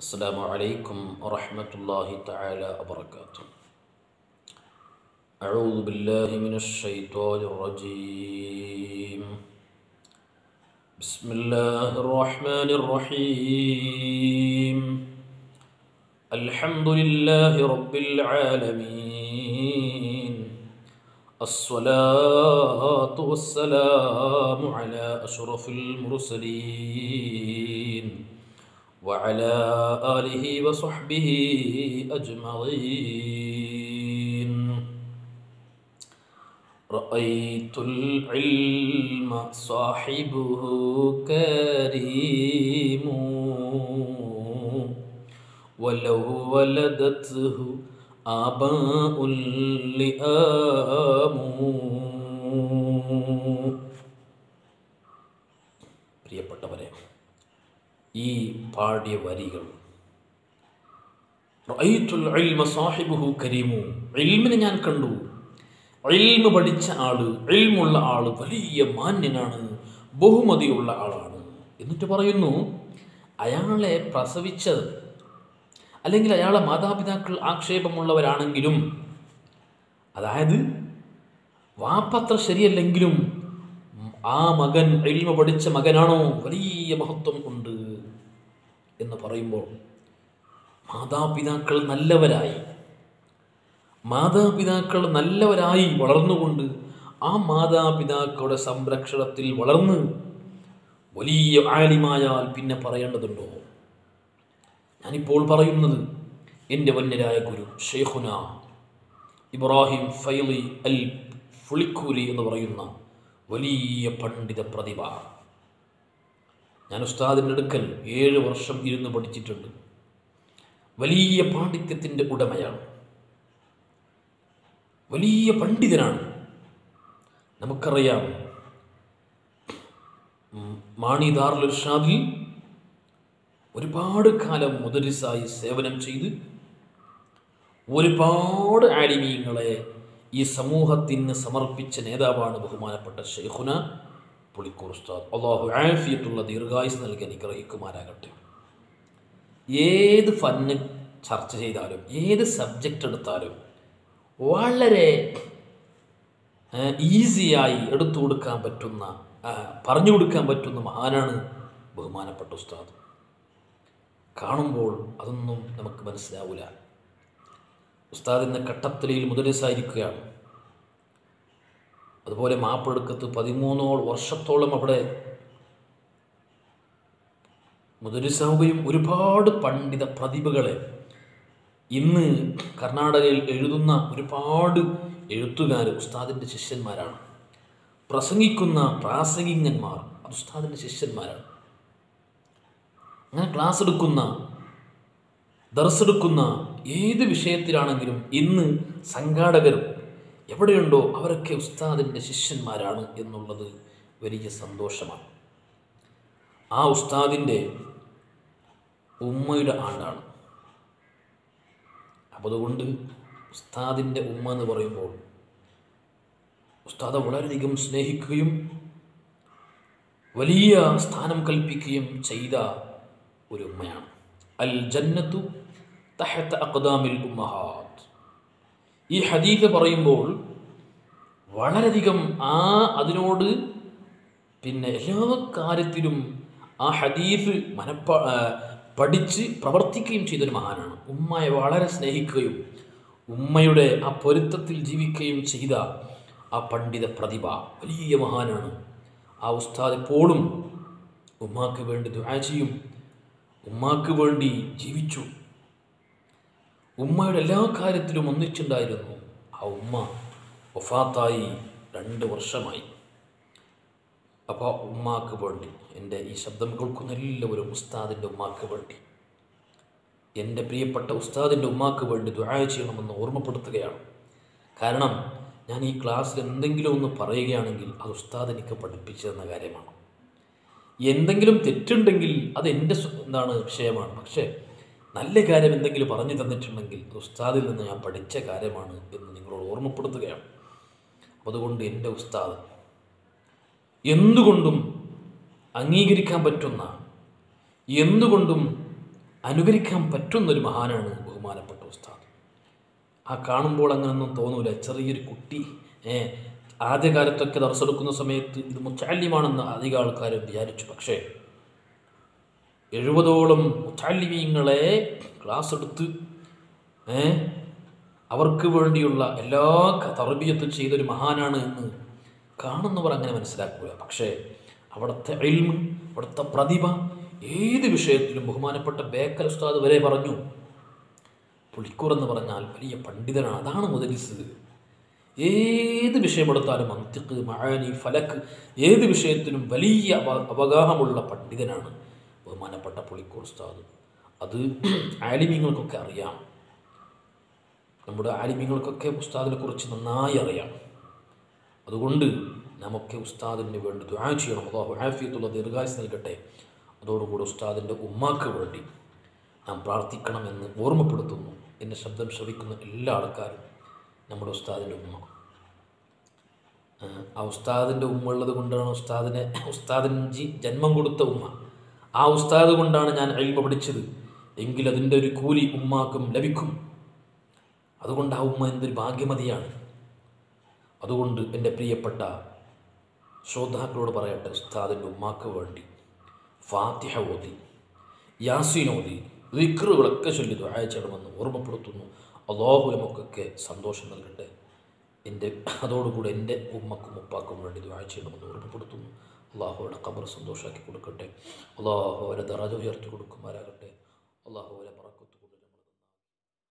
السلام عليكم ورحمة الله تعالى وبركاته أعوذ بالله من الشيطان الرجيم بسم الله الرحمن الرحيم الحمد لله رب العالمين الصلاة والسلام على أشرف المرسلين وعلى آله وصحبه أجمعين رأيت العلم صاحبه كريم ولو ولدته آباء لآم പ്രിയപ്പെട്ടവരെ ഈ പാടിയ വരികൾ റഅയ്തുൽ ഇൽമ സാഹിബുഹു കരീമു ഇൽമിനെ ഞാൻ കണ്ടു ഇൽമ പഠിച്ച ആള് ഇൽമുള്ള ആള് വലിയ മാന്യനാണ് ബഹുമതിയുള്ള ആളാണ് എന്നിട്ട് പറയുന്നു അയാളെ പ്രസവിച്ചത് അല്ലെങ്കിൽ അയാളെ മാതാപിതാക്കൾ ആക്ഷേപമുള്ളവരാണെങ്കിലും അതായത് വാപ്പത്ര ശരിയല്ലെങ്കിലും ആ മകൻ എളിമ പഠിച്ച മകനാണോ വലിയ മഹത്വം ഉണ്ട് എന്ന് പറയുമ്പോൾ മാതാപിതാക്കൾ നല്ലവരായി മാതാപിതാക്കൾ നല്ലവരായി വളർന്നുകൊണ്ട് ആ മാതാപിതാക്കളുടെ സംരക്ഷണത്തിൽ വളർന്ന് വലിയ ആലിമായാൽ പിന്നെ പറയേണ്ടതുണ്ടോ ഞാനിപ്പോൾ പറയുന്നത് എൻ്റെ വന്യരായ ഗുരു ഷെയ്ഖുന ഇബ്രാഹിം ഫൈലി അൽ ഫുളിക്കൂലി എന്ന് പറയുന്ന വലിയ പണ്ഡിത പ്രതിഭ ഞാൻ ഉസ്താദിൻ്റെ അടുക്കൽ ഏഴ് വർഷം ഇരുന്ന് പഠിച്ചിട്ടുണ്ട് വലിയ പാണ്ഡിത്യത്തിൻ്റെ ഉടമയാണ് വലിയ പണ്ഡിതനാണ് നമുക്കറിയാം മാണി ദാറുൽ ഇർഷാദിൽ ഒരുപാട് കാലം മുദരിസായി സേവനം ചെയ്ത് ഒരുപാട് ആലിമീങ്ങളെ ഈ സമൂഹത്തിന് സമർപ്പിച്ച നേതാവാണ് ബഹുമാനപ്പെട്ട ഷെയ്ഖുന പുളിക്കൂർ ഉസ്താദ് അള്ളാഹു ആഫിയത്തുള്ള ദീർഘായുസ് നൽകി അനുഗ്രഹിക്കുമാരാകട്ടെ ഏത് ഫന്ന് ചർച്ച ചെയ്താലും ഏത് സബ്ജക്റ്റ് എടുത്താലും വളരെ ഈസിയായി എടുത്തു കൊടുക്കാൻ പറ്റുന്ന പറഞ്ഞു കൊടുക്കാൻ പറ്റുന്ന മഹാനാണ് ബഹുമാനപ്പെട്ട ഉസ്താദ് കാണുമ്പോൾ അതൊന്നും നമുക്ക് മനസ്സിലാവില്ല ഉസ്താദ് ഇന്ന് കട്ടത്തലയിൽ മുതലിസായിരിക്കുകയാണ് അതുപോലെ മാപ്പിളടുക്കത്ത് പതിമൂന്നോൾ വർഷത്തോളം അവിടെ മുതലിസാവുകയും ഒരുപാട് പണ്ഡിത പ്രതിഭകളെ ഇന്ന് കർണാടകയിൽ എഴുതുന്ന ഒരുപാട് എഴുത്തുകാർ ഉസ്താദിൻ്റെ ശിഷ്യന്മാരാണ് പ്രസംഗിക്കുന്ന പ്രാസംഗികന്മാർ അത് ഉസ്താദിൻ്റെ ശിഷ്യന്മാരാണ് അങ്ങനെ ക്ലാസ് എടുക്കുന്ന ദർസ് എടുക്കുന്ന ഏത് വിഷയത്തിലാണെങ്കിലും ഇന്ന് സംഘാടകർ എവിടെയുണ്ടോ അവരൊക്കെ ഉസ്താദിൻ്റെ ശിഷ്യന്മാരാണ് എന്നുള്ളത് വലിയ സന്തോഷമാണ് ആ ഉസ്താദിൻ്റെ ഉമ്മയുടെ ആണ്ടാണ് അപ്പോൾ അതുകൊണ്ട് ഉസ്താദിൻ്റെ ഉമ്മ എന്ന് പറയുമ്പോൾ ഉസ്താദെ വളരെയധികം സ്നേഹിക്കുകയും വലിയ സ്ഥാനം കൽപ്പിക്കുകയും ചെയ്ത ഒരു ഉമ്മയാണ് അൽ ജന്നത്തു തഹത്ത അഖദാമിൽ ഉമ്മഹാത്ത് ഈ ഹദീഫ് പറയുമ്പോൾ വളരെയധികം ആ അതിനോട് പിന്നെ എല്ലാ കാര്യത്തിലും ആ ഹദീഫ് മനപ്പ പഠിച്ച് പ്രവർത്തിക്കുകയും ചെയ്തൊരു മഹാനാണ് ഉമ്മയെ വളരെ സ്നേഹിക്കുകയും ഉമ്മയുടെ ആ പൊരുത്തത്തിൽ ജീവിക്കുകയും ചെയ്ത ആ പണ്ഡിത പ്രതിഭ വലിയ മഹാനാണ് ആ ഉസ്താദ് എപ്പോഴും ഉമ്മാക്ക് വേണ്ടി ദുആ ചെയ്യും ഉമ്മാക്ക് വേണ്ടി ജീവിച്ചു ഉമ്മയുടെ എല്ലാ കാര്യത്തിലും ഒന്നിച്ചുണ്ടായിരുന്നു ആ ഉമ്മ ഒഫാത്തായി രണ്ട് വർഷമായി അപ്പോൾ ഉമ്മാക്ക് വേണ്ടി എൻ്റെ ഈ ശബ്ദം കേൾക്കുന്ന എല്ലാവരും ഉസ്താദിൻ്റെ ഉമ്മാക്ക് വേണ്ടി എൻ്റെ പ്രിയപ്പെട്ട ഉസ്താദിൻ്റെ ഉമ്മാക്ക് വേണ്ടി ദുആ ചെയ്യണമെന്ന് ഓർമ്മപ്പെടുത്തുകയാണ് കാരണം ഞാൻ ഈ ക്ലാസ്സിൽ എന്തെങ്കിലും ഒന്ന് പറയുകയാണെങ്കിൽ അത് ഉസ്താദ് എനിക്ക് പഠിപ്പിച്ചു തന്ന കാര്യമാണ് എന്തെങ്കിലും തെറ്റുണ്ടെങ്കിൽ അത് എൻ്റെ എന്താണ് വിഷയമാണ് പക്ഷേ നല്ല കാര്യം എന്തെങ്കിലും പറഞ്ഞു തന്നിട്ടുണ്ടെങ്കിൽ ഉസ്താദിൽ നിന്ന് ഞാൻ പഠിച്ച കാര്യമാണ് എന്ന് നിങ്ങളോട് ഓർമ്മപ്പെടുത്തുകയാണ് അതുകൊണ്ട് എൻ്റെ ഉസ്താദ് എന്തുകൊണ്ടും അംഗീകരിക്കാൻ പറ്റുന്ന എന്തുകൊണ്ടും അനുകരിക്കാൻ പറ്റുന്നൊരു മഹാനാണ് ബഹുമാനപ്പെട്ട ഉസ്താദ് ആ കാണുമ്പോൾ അങ്ങനൊന്നും തോന്നൂല ചെറിയൊരു കുട്ടി ഏ ആദ്യകാലത്തൊക്കെ ദർശെടുക്കുന്ന സമയത്ത് ഇത് മുച്ചാല്യമാണെന്ന് അധികം ആൾക്കാർ വിചാരിച്ചു പക്ഷേ എഴുപതോളം മുത്താലിമീങ്ങളെ ക്ലാസ് എടുത്ത് ഏ അവർക്ക് വേണ്ടിയുള്ള എല്ലാ തർബീയത്തും ചെയ്തൊരു മഹാനാണ് എന്ന് കാണുന്നവർ അങ്ങനെ മനസ്സിലാക്കുക പക്ഷേ അവിടുത്തെ എൽമ് അവിടുത്തെ പ്രതിഭ ഏത് വിഷയത്തിലും ബഹുമാനപ്പെട്ട ബേക്കൽ ഉസ്താദ് വരെ പറഞ്ഞു പുളിക്കൂർ എന്ന് പറഞ്ഞാൽ വലിയ പണ്ഡിതനാണ് അതാണ് മുതലിസ് ഏത് വിഷയമെടുത്താലും മന്തിക്ക് മഴാനി ഫലക്ക് ഏത് വിഷയത്തിലും വലിയ അവ അവഗാഹമുള്ള പണ്ഡിതനാണ് ബഹുമാനപ്പെട്ട പുളിക്കൂർ ഉസ്താദ് അത് ആലിമ്യങ്ങൾക്കൊക്കെ അറിയാം നമ്മുടെ ആലിമ്യങ്ങൾക്കൊക്കെ ഉസ്താദിനെ കുറിച്ച് നന്നായി അറിയാം അതുകൊണ്ട് നമുക്ക് ഉസ്താദിന് വേണ്ടി ദുആ ചെയ്യണം അള്ളാഹു ആഫിയത്തുള്ള ദീർഘായുസ് നൽകട്ടെ അതോടുകൂടി ഉസ്താദിൻ്റെ ഉമ്മാക്ക് വേണ്ടി നാം പ്രാർത്ഥിക്കണമെന്ന് ഓർമ്മപ്പെടുത്തുന്നു എന്നെ ശബ്ദം ശ്രവിക്കുന്ന എല്ലാ ആൾക്കാരും നമ്മുടെ ഉസ്താദിൻ്റെ ഉമ്മ ആ, ആ ഉസ്താദിൻ്റെ ഉമ്മ ഉള്ളത് കൊണ്ടാണ് ഉസ്താദിനെ ഉസ്താദിന് ജി ജന്മം കൊടുത്ത ഉമ്മ ആ ഉസ്താദ് കൊണ്ടാണ് ഞാൻ അഴിമ പഠിച്ചത് എങ്കിൽ അതിൻ്റെ ഒരു കൂലി ഉമ്മാക്കും ലഭിക്കും അതുകൊണ്ട് ആ ഉമ്മ എന്തൊരു ഭാഗ്യമതിയാണ് അതുകൊണ്ട് എൻ്റെ പ്രിയപ്പെട്ട ശ്രോതാക്കളോട് പറയട്ടെ ഉസ്താദിൻ്റെ ഉമ്മാക്ക് വേണ്ടി ഫാത്തിഹ ഓതി യാസീൻ ഓതി വിക്റുകളൊക്കെ ചൊല്ലി ദുആ ചെയ്യണമെന്ന് ഓർമ്മപ്പെടുത്തുന്നു അള്ളാഹു നമുക്കൊക്കെ സന്തോഷം നൽകട്ടെ എൻ്റെ അതോടുകൂടി എൻ്റെ ഉമ്മക്കും ഉപ്പാക്കും വേണ്ടി ദുആ ചെയ്യണമെന്ന് ഓർമ്മപ്പെടുത്തുന്നു അള്ളാഹുവിടെ ഖബർ സന്തോഷമാക്കി കൊടുക്കട്ടെ അള്ളാഹു അവരെ ദറജ ഉയർത്തി കൊടുക്കുമാരാകട്ടെ അള്ളാഹു അവരെ പറക്കും